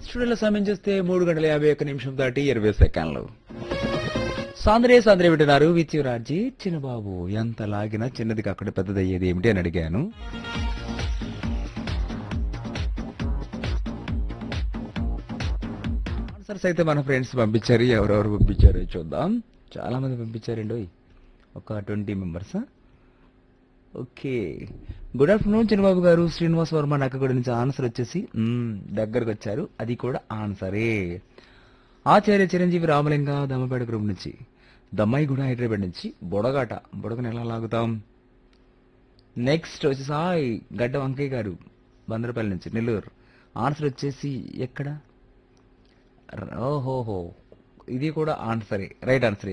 స్టూడియోలో సమయం చేస్తే మూడు గంటల యాభై ఒక్క నిమిషం దాటి ఇరవై సెకండ్లు సాంద్రే సాంద్రే వింటున్నారు విత్యురాజీ చిన్నబాబు ఎంత లాగినా చిన్నది అక్కడ పెద్దది అయ్యేది ఏమిటి అని అడిగాను ఆన్సర్స్ అయితే మన ఫ్రెండ్స్ పంపించారు ఎవరెవరు పంపించారో చూద్దాం చాలా మంది పంపించారండి ఓయ్. ఒక twenty members okay good afternoon Chinnababu గారు శ్రీనివాస్ వర్మ నక్కగూడ నుంచి ఆన్సర్ వచ్చేసి మ్మ్, దగ్గరకు వచ్చారు అది కూడా ఆన్సరే ఆచార్య చిరంజీవి రామలింగ దమ్మపేట గ్రూప్ నుంచి దమ్మాయిగూడ హైదరాబాద్ నుంచి బుడగాట బుడగను ఎలా లాగుతాం నెక్స్ట్ వచ్చేసి హాయ్ గడ్డ వంకయ్య గారు బందరపల్లి నుంచి నెల్లూరు ఆన్సర్ వచ్చేసి ఎక్కడ ఓహోహో ఇది కూడా ఆన్సరే రైట్ ఆన్సర్